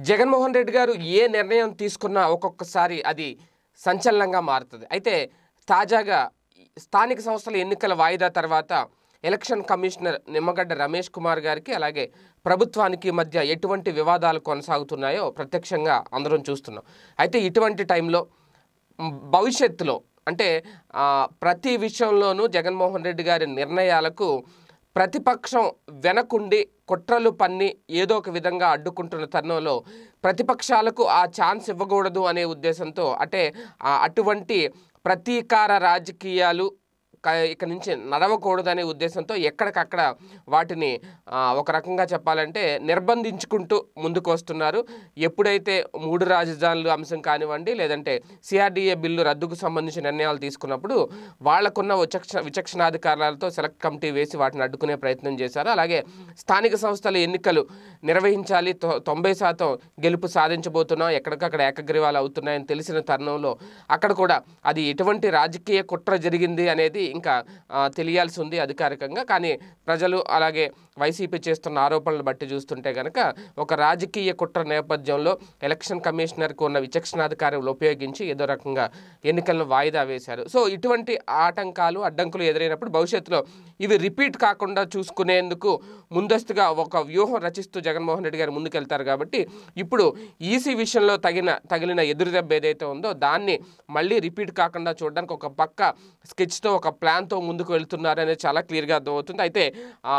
జగన్మోహన్ రెడ్డి గారు ఏ నిర్ణయం తీసుకున్నా ఒక్కొక్కసారి అది సంచలనంగా మారుతుంది అయితే తాజాగా స్థానిక సంస్థల ఎన్నికల వాయిదా తర్వాత ఎలక్షన్ కమిషనర్ నిమ్మగడ్డ రమేష్ కుమార్ గారికి అలాగే ప్రభుత్వానికి మధ్య ఎటువంటి వివాదాలు కొనసాగుతున్నాయో ప్రత్యక్షంగా అందరం చూస్తున్నాం అయితే ఇటువంటి టైంలో మ్, భవిష్యత్తులో అంటే ఆ, ప్రతి విషయంలోనూ జగన్మోహన్ రెడ్డి గారి నిర్ణయాలకు ప్రతిపక్షం వెనకుండి కుట్రలు పన్ని ఏదో ఒక విధంగా అడ్డుకుంటున్న తరుణంలో ప్రతిపక్షాలకు ఆ ఛాన్స్ ఇవ్వకూడదు అనే ఉద్దేశంతో అంటే ఆ అటువంటి ప్రతీకార రాజకీయాలు క- ఇక నుంచి నడవకూడదనే ఉద్దేశంతో ఎక్కడికక్కడ వాటిని ఆ, ఒక రకంగా చెప్పాలంటే నిర్బంధించుకుంటూ ముందుకు వస్తున్నారు ఎప్పుడైతే మూడు రాజధానులు అంశం కానివ్వండి లేదంటే సిఆర్డీఏ బిల్లు రద్దుకు సంబంధించిన నిర్ణయాలు తీసుకున్నప్పుడు వాళ్లకున్న విచక్ష విచక్షణాధికారాలతో సెలెక్ట్ కమిటీ వేసి వాటిని అడ్డుకునే ప్రయత్నం చేశారు అలాగే స్థానిక సంస్థల ఎన్నికలు నిర్వహించాలి తొ- తొంభై శాతం గెలుపు సాధించబోతున్నాం ఎక్కడికక్కడ ఏకగ్రీవాలు అవుతున్నాయని తెలిసిన తరుణంలో అక్కడ కూడా అది ఎటువంటి రాజకీయ కుట్ర జరిగింది అనేది ఇంకా ఆ, తెలియాల్సి ఉంది అధికారికంగా కానీ ప్రజలు అలాగే వైసీపీ చేస్తున్న ఆరోపణలు బట్టి చూస్తుంటే కనుక ఒక రాజకీయ కుట్ర నేపథ్యంలో ఎలక్షన్ కమిషనర్కు ఉన్న విచక్షణాధికారులు ఉపయోగించి ఏదో రకంగా ఎన్నికలను వాయిదా వేశారు సో ఇటువంటి ఆటంకాలు అడ్డంకులు ఎదురైనప్పుడు భవిష్యత్తులో ఇవి రిపీట్ కాకుండా చూసుకునేందుకు ముందస్తుగా ఒక వ్యూహం రచిస్తూ జగన్మోహన్ రెడ్డి గారు ముందుకెళ్తారు కాబట్టి ఇప్పుడు ఈసీ విషయంలో తగిన తగిలిన ఎదురు దెబ్బ ఏదైతే ఉందో దాన్ని మళ్ళీ రిపీట్ కాకుండా చూడడానికి ఒక పక్క స్కెచ్తో ఒక ప్లాన్తో ముందుకు వెళ్తున్నారు అనేది చాలా క్లియర్గా అర్థమవుతుంది అయితే ఆ,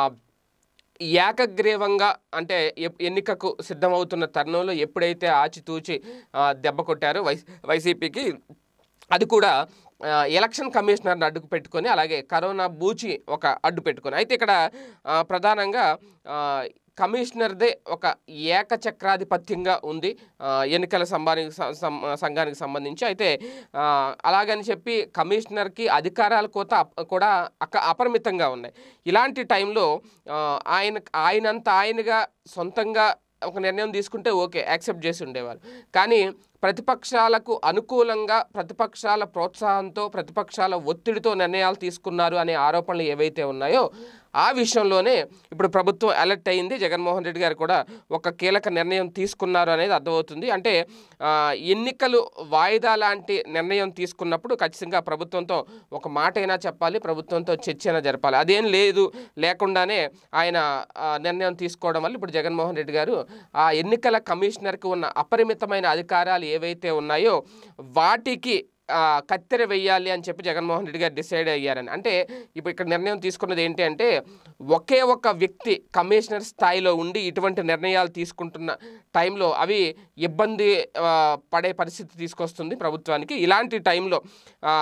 ఏకగ్రీవంగా అంటే ఎప్- ఎన్నికకు సిద్ధమవుతున్న తరుణంలో ఎప్పుడైతే ఆచితూచి ఆ, దెబ్బ కొట్టారో వై వైసీపీకి అది కూడా ఆ, ఎలక్షన్ కమిషనర్ని అడ్డు పెట్టుకొని అలాగే కరోనా బూచి ఒక అడ్డు పెట్టుకొని అయితే ఇక్కడ ఆ, ప్రధానంగా ఆ, కమిషనర్దే ఒక ఏకచక్రాధిపత్యంగా ఉంది ఆ, ఎన్నికల సంబానికి స- సం- సంఘానికి సంబంధించి అయితే ఆ, అలాగని చెప్పి కమిషనర్కి అధికారాల కోత అప్- కూడా అక అపరిమితంగా ఉన్నాయి ఇలాంటి టైంలో ఆ, ఆయన ఆయనంత ఆయనగా సొంతంగా ఒక నిర్ణయం తీసుకుంటే ఓకే యాక్సెప్ట్ చేసి ఉండేవారు కానీ ప్రతిపక్షాలకు అనుకూలంగా ప్రతిపక్షాల ప్రోత్సాహంతో ప్రతిపక్షాల ఒత్తిడితో నిర్ణయాలు తీసుకున్నారు అనే ఆరోపణలు ఏవైతే ఉన్నాయో ఆ విషయంలోనే ఇప్పుడు ప్రభుత్వం అలర్ట్ అయింది జగన్మోహన్ రెడ్డి గారు కూడా ఒక కీలక నిర్ణయం తీసుకున్నారు అనేది అర్థమవుతుంది అంటే ఆ, ఎన్నికలు వాయిదా లాంటి నిర్ణయం తీసుకున్నప్పుడు ఖచ్చితంగా ప్రభుత్వంతో ఒక మాట అయినా చెప్పాలి ప్రభుత్వంతో చర్చ అయినా జరపాలి అదేం లేదు లేకుండానే ఆయన ఆ, నిర్ణయం తీసుకోవడం వల్ల ఇప్పుడు జగన్మోహన్ రెడ్డి గారు ఆ ఎన్నికల కమిషనర్కి ఉన్న అపరిమితమైన అధికారాలు ఏవైతే ఉన్నాయో వాటికి ఆ, కత్తెర వెయ్యాలి అని చెప్పి జగన్మోహన్ రెడ్డి గారు డిసైడ్ అయ్యారని అంటే ఇప్పుడు ఇక్కడ నిర్ణయం తీసుకున్నది ఏంటి అంటే ఒకే ఒక వ్యక్తి కమిషనర్ స్థాయిలో ఉండి ఇటువంటి నిర్ణయాలు తీసుకుంటున్న టైంలో అవి ఇబ్బంది ఆ, పడే పరిస్థితి తీసుకొస్తుంది ప్రభుత్వానికి ఇలాంటి టైంలో ఆ,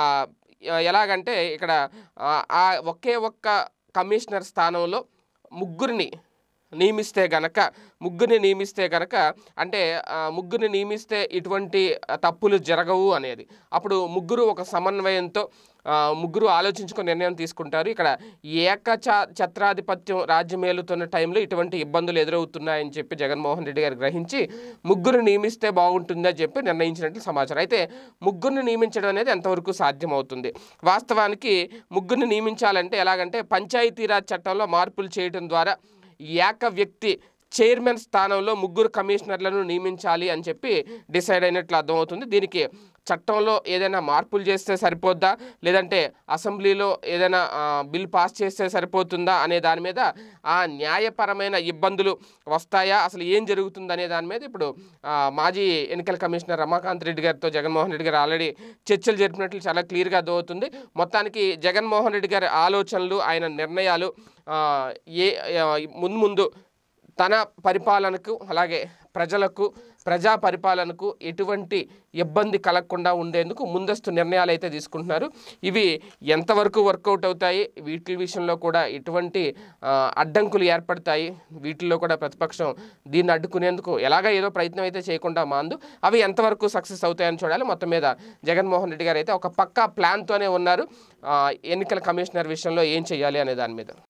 ఎలాగంటే ఇక్కడ ఆ, ఆ ఒకే ఒక్క కమిషనర్ స్థానంలో ముగ్గురిని నియమిస్తే గనక ముగ్గురిని నియమిస్తే గనక అంటే ఆ, ముగ్గురిని నియమిస్తే ఇటువంటి ఆ, తప్పులు జరగవు అనేది అప్పుడు ముగ్గురు ఒక సమన్వయంతో ఆ, ముగ్గురు ఆలోచించుకొని నిర్ణయం తీసుకుంటారు ఇక్కడ ఏకచ ఛత్రాధిపత్యం రాజ్యమేలుతున్న టైంలో ఇటువంటి ఇబ్బందులు ఎదురవుతున్నాయని చెప్పి జగన్మోహన్ రెడ్డి గారు గ్రహించి ముగ్గురు నియమిస్తే బాగుంటుందని చెప్పి నిర్ణయించినట్లు సమాచారం అయితే ముగ్గురిని నియమించడం అనేది ఎంతవరకు సాధ్యమవుతుంది వాస్తవానికి ముగ్గురిని నియమించాలంటే ఎలాగంటే పంచాయతీరాజ్ చట్టంలో మార్పులు చేయడం ద్వారా ఏక వ్యక్తి చైర్మన్ స్థానంలో ముగ్గురు కమిషనర్లను నియమించాలి అని చెప్పి డిసైడ్ అయినట్లు అర్థమవుతుంది దీనికి చట్టంలో ఏదైనా మార్పులు చేస్తే సరిపోద్దా లేదంటే అసెంబ్లీలో ఏదైనా ఆ, బిల్ పాస్ చేస్తే సరిపోతుందా అనే దాని మీద ఆ న్యాయపరమైన ఇబ్బందులు వస్తాయా అసలు ఏం జరుగుతుంది అనే దాని మీద ఇప్పుడు ఆ, మాజీ ఎన్నికల కమిషనర్ రమాకాంత్ రెడ్డి గారితో జగన్మోహన్ రెడ్డి గారు ఆల్రెడీ చర్చలు జరిపినట్లు చాలా క్లియర్గా అర్థమవుతుంది మొత్తానికి జగన్మోహన్ రెడ్డి గారి ఆలోచనలు ఆయన నిర్ణయాలు ఆ, ఏ ఆ, ముందు ముందు తన పరిపాలనకు అలాగే ప్రజలకు ప్రజా పరిపాలనకు ఎటువంటి ఇబ్బంది కలగకుండా ఉండేందుకు ముందస్తు నిర్ణయాలు అయితే తీసుకుంటున్నారు ఇవి ఎంతవరకు వర్కౌట్ అవుతాయి వీటి విషయంలో కూడా ఎటువంటి ఆ, అడ్డంకులు ఏర్పడతాయి వీటిల్లో కూడా ప్రతిపక్షం దీన్ని అడ్డుకునేందుకు ఎలాగ ఏదో ప్రయత్నం అయితే చేయకుండా మాందు అవి ఎంతవరకు సక్సెస్ అవుతాయని చూడాలి మొత్తం మీద జగన్మోహన్ రెడ్డి గారు అయితే ఒక పక్కా ప్లాన్తోనే ఉన్నారు ఆ, ఎన్నికల కమిషనర్ విషయంలో ఏం చేయాలి అనే దాని మీద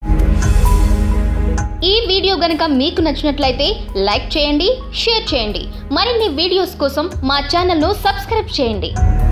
ఈ వీడియో గనుక మీకు నచ్చినట్లయితే లైక్ చేయండి షేర్ చేయండి మరిన్ని వీడియోస్ కోసం మా ఛానల్ను సబ్స్క్రైబ్ చేయండి